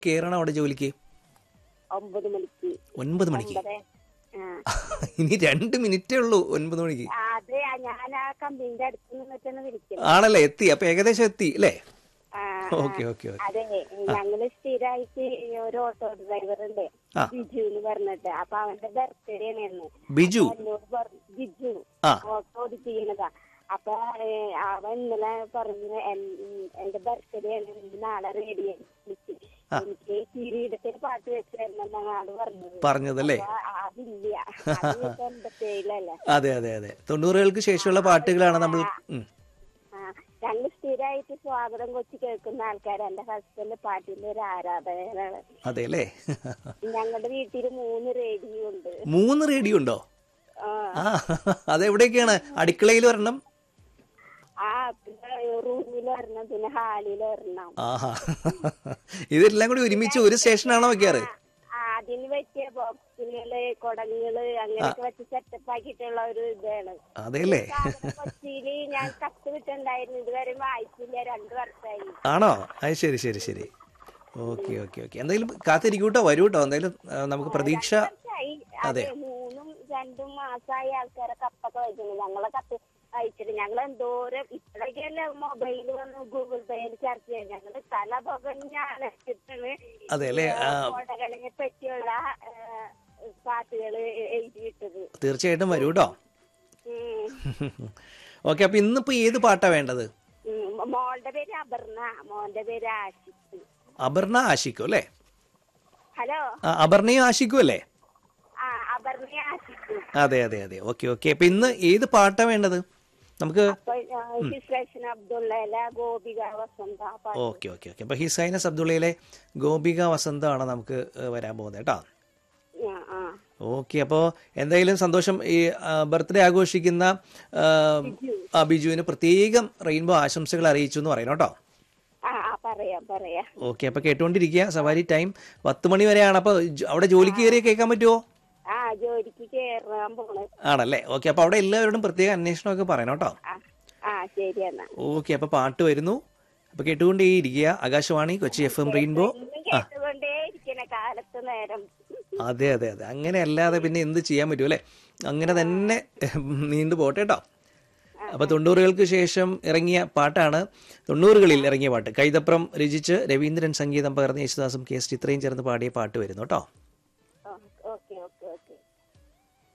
കയറണം അവിടെ ജോലിക്ക് ഒമ്പത് മണിക്ക് ഒൻപത് മണിക്ക് ഒമ്പത് ആ ഇനി രണ്ട് മിനിറ്റേ ഉള്ളൂ ഒൻപത് മണിക്ക് ആ, അതെ ആ, ഞാൻ ആ കമ്പനിന്റെ അടുത്ത് നിന്നിട്ടാണ് വിളിക്കുന്നത് ആണല്ലേ എത്തി അപ്പൊ ഏകദേശം എത്തി അല്ലേ ആ, ഓക്കെ ഓക്കെ ഓക്കെ അതെ ഞങ്ങള് സ്ഥിരമായിട്ട് ഒരു ഓട്ടോ ഡ്രൈവർ ഉണ്ട് ആ. ബിജു എന്ന് പറഞ്ഞിട്ട് അപ്പൊ അവന്റെ ബർത്ത്ഡേ ആണ് ഇന്ന്. ബിജു എന്നോട് പറഞ്ഞു, ബിജു ആ. ഓട്ടോ ഓടിച്ച് ചെയ്യണതാ അപ്പൊ ഏ, അവൻ ഇന്നലെ പറഞ്ഞു എൻ- എന്റെ ബർത്ത്ഡേ ആണ് എനിക്ക് നാളെ റേഡിയോ വിളിച്ച് എനിക്ക് കിരീടത്തെ പാട്ട് വെച്ച് തരണം ആള് പറഞ്ഞത് പറഞ്ഞതല്ലേ അപ്പൊ അതില്ല അത് എൺപത്തേഴിലല്ലേ അതെ അതെ അതെ തൊണ്ണൂറുകൾക്ക് ശേഷമുള്ള പാട്ടുകളാണ് നമ്മൾ ഉം. ആ ഞങ്ങൾ സ്ഥിരമായിട്ട് സ്വാഗതം കൊച്ചു കേൾക്കുന്ന ആൾക്കാരാണ് എന്റെ ഹസ്ബൻഡ് പാട്ടിന്റെ ഒരു ആരാധകരാണ് അതെ അല്ലേ ഞങ്ങളുടെ വീട്ടിൽ മൂന്ന് റേഡിയോ ഉണ്ട് മൂന്ന് റേഡിയോ ഉണ്ടോ ആ, ആ അതെവിടെയൊക്കെയാണ് അടുക്കളയിൽ ഒരെണ്ണം ആ പിന്നെ റൂമിൽ ഒരെണ്ണം പിന്നെ ഹാളിൽ ഒരെണ്ണം ആഹാ ഇതെല്ലാം കൂടി ഒരുമിച്ച് ഒരു സ്റ്റേഷനാണോ വെക്കാറ് ആ, അതിന് പറ്റിയ ബോക്സുകള് കുടങ്ങള് അങ്ങനെയൊക്കെ വെച്ച് സെറ്റപ്പ് ആക്കിയിട്ടുള്ള ഒരു ഇതാണ് അതെല്ലേ സാധനം കൊച്ചിയില് ഞാൻ കത്ത് വിട്ടുണ്ടായിരുന്നു ഇതുവരെ വായിച്ചില്ല രണ്ടു വർഷമായി ആണോ അത് ശരി ശരി ശരി ഓക്കെ ഓക്കെ ഓക്കെ എന്തായാലും കാത്തിരിക്കൂട്ടോ വരൂ കേട്ടോ എന്തായാലും ആ, നമുക്ക് പ്രതീക്ഷ വർഷമായി അതെ മൂന്നും രണ്ടും മാസമായി ആൾക്കാരെ കത്തൊക്കെ വയ്ക്കുന്നു ഞങ്ങളെ കത്ത് അയച്ചിട്ട് ഞങ്ങൾ എന്തോരം ഇപ്പോഴൊക്കെയല്ലേ മൊബൈൽ വന്ന് ഗൂഗിൾ പേയിൽ ചർച്ച ചെയ്യാം ഞങ്ങള് തല പുകഞ്ഞാണ് ഇട്ടിട്ടാണ് അതെ അല്ലേ ആ, കോടകളെ പറ്റിയുള്ള പാട്ടുകൾ എഴുതിയിട്ടത് തീർച്ചയായിട്ടും വരൂ കേട്ടോ ഉം. ഓക്കെ അപ്പൊ ഇന്നിപ്പോ ഏത് പാട്ടാ വേണ്ടത് ഉം. മോളുടെ പേര് അപർണ മോന്റെ പേര് ആഷിഖ് അപർണ ആഷിക്കും അല്ലേ ഹലോ ആ, അപർണയും ആഷിക്കും അല്ലേ ആ അപർണ ആഷിഖ് അതെ അതെ അതെ ഓക്കെ ഓക്കെ അപ്പൊ ഇന്ന് ഏത് പാട്ടാ വേണ്ടത് നമുക്ക് അപ്പൊ ഹിസ്രേഷൻ അബ്ദുള്ള ഗോപിക വസന്ത ആ പാട്ട് ഓക്കെ ഓക്കെ ഓക്കെ അപ്പൊ ഹിസൈനസ് അബ്ദുള്ളയിലെ ഗോപിക വസന്തമാണ് നമുക്ക് ഏ, വരാൻ പോകുന്നത് കേട്ടോ ആ ആ ഓക്കെ അപ്പോൾ എന്തായാലും സന്തോഷം ഈ ബർത്ത്ഡേ ആഘോഷിക്കുന്ന ആ, ആ ബിജുവിന് പ്രത്യേകം റെയിൻബോ ആശംസകൾ അറിയിച്ചു എന്ന് പറയണം കേട്ടോ ആ ആ പറയാം പറയാം ഓക്കെ അപ്പോൾ കേട്ടുകൊണ്ടിരിക്കുക സവാരി ടൈം പത്ത് മണി വരെയാണ് അപ്പോൾ അവിടെ ജോലിക്ക് കയറി കേൾക്കാൻ പറ്റുമോ ആ ജോലിക്ക് കേറാൻ പോണ് ആണല്ലേ ഓക്കെ അപ്പോൾ അവിടെ എല്ലാവരോടും പ്രത്യേക അന്വേഷണമൊക്കെ പറയണം കേട്ടോ ആ ആ ശരി എന്നാ ഓക്കെ അപ്പോൾ പാട്ട് വരുന്നു അപ്പോൾ കേട്ടുകൊണ്ടേയിരിക്കുക Akashvani Kochi F M rainbow ഇന്നും കേട്ടുകൊണ്ടേ ഇരിക്കണ കാലത്ത് നേരം അതെ അതെ അതെ അങ്ങനെ അല്ലാതെ പിന്നെ എന്ത് ചെയ്യാൻ പറ്റും അല്ലേ അങ്ങനെ തന്നെ നീണ്ടു പോട്ടെ കേട്ടോ അപ്പൊ തൊണ്ണൂറുകൾക്ക് ശേഷം ഇറങ്ങിയ പാട്ടാണ് തൊണ്ണൂറുകളിൽ ഇറങ്ങിയ പാട്ട് കൈതപ്രം രചിച്ച് രവീന്ദ്രൻ സംഗീതം പകർന്ന് യേശുദാസും കെ എസ് ചിത്രയും ചേർന്ന് പാടിയ പാട്ട് വരുന്നു കേട്ടോ